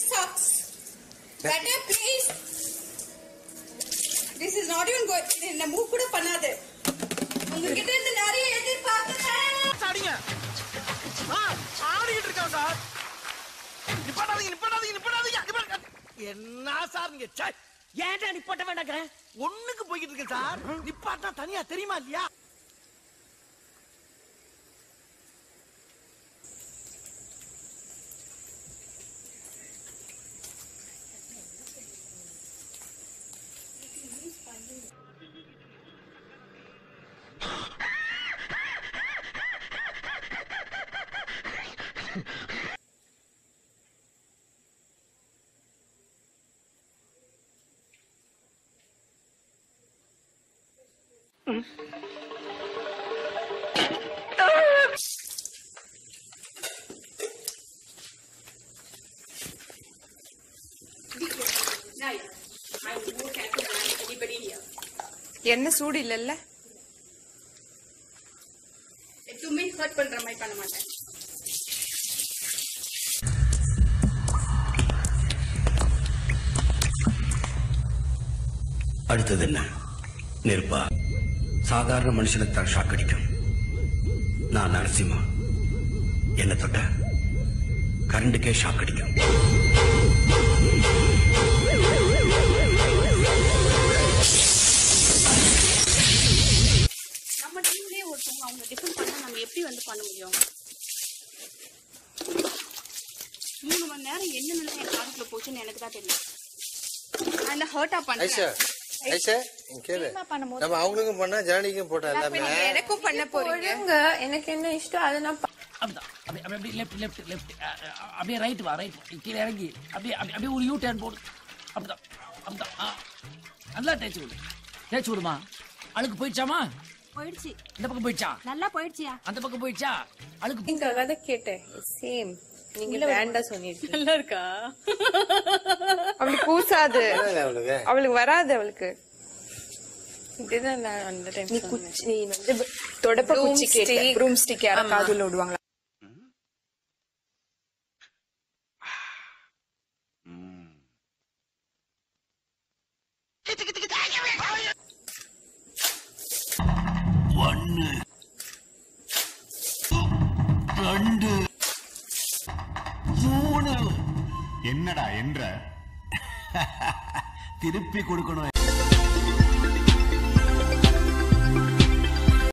sucks. Better please. This is not even good. என்ன move கூட பண்ணாது உங்ககிட்ட இருந்து நிறைய எதிர்பார்க்கிறேன் அடிங்க ஆ, ஆடிக்கிட்டு இருக்கான் சார் நிப்பாட்டாதீங்க நிப்பாட்டாதீங்க நிப்பாட்டாதீங்க நிப்பாட்டாதீங்க. என்ன சார் நீங்க ச்சே. ஏன்டா நீ போட்ட வேண்டாங்கிற ஒண்ணுக்கு போய்கிட்டு இருக்கேன் சார் நிப்பாட்டா தனியா தெரியுமா இல்லையா என்ன சூடு இல்லல்ல எதுவுமே ஹர்ட் பண்ற மாதிரி பண்ண மாட்டேன் அடுத்தது என்ன நெருப்பா சாதாரண மனுஷனுக்கு தான் ஷாக் அடிக்கும் நான் நரசிம்மா என்ன தொட்ட கரண்டுக்கே ஷாக் அடிக்கும் நம்ம டீம்லயே ஒருத்தவங்க அவங்க டிஃபெண்ட் பண்ணா நம்ம எப்படி வந்து பண்ண முடியும் மூணு மணி நேரம் என்னென்ன என் காதுக்குள்ள போச்சுன்னு எனக்கு தான் தெரியும் நான் இந்த ஹர்ட்டா ஐஷா பண்றேன் ஐஷா இங்க கேளு நம்ம அவங்களுக்கும் பண்ணா ஜனனிக்கும் போட்டா எல்லாமே எனக்கும் பண்ண போறீங்க ஒழுங்க எனக்கு என்ன இஷ்டம் அதை நான் ப- அப்படிதான் அப்படி அப்படி அப்படியே லெஃப்ட் லெஃப்ட் லெஃப்ட் அப்படியே ரைட் வா ரைட் கீழே இறங்கி அப்படியே அப்படி அப்படியே ஒரு யூ டர்ன் போடு அப்படிதான் அப்படிதான் ஆ. நல்லா தேய்ச்சி விடு தேய்ச்சி விடுமா அழுக்கு போயிடுச்சாமா போயிடுச்சு இந்த பக்கம் போயிடுச்சா நல்லா போயிடுச்சியா அந்த பக்கம் போயிடுச்சா அழுக்கு நீங்க அதை கேட்டேன் சேம் நீங்க வேண்டாம் சொன்னீங்க நல்லா இருக்கா அவளுக்கு கூசாது என்னங்க அவளுக்கு அவளுக்கு வராது அவளுக்கு இதுதான் நான் அந்த டைம் நீ குச்சி நீ வந்து தொடப்ப குச்சி கேட்ட ப்ரூம் ஸ்டிக் யாரா காதுல விடுவாங்களா என்னடா என்ற திருப்பி கொடுக்கணும்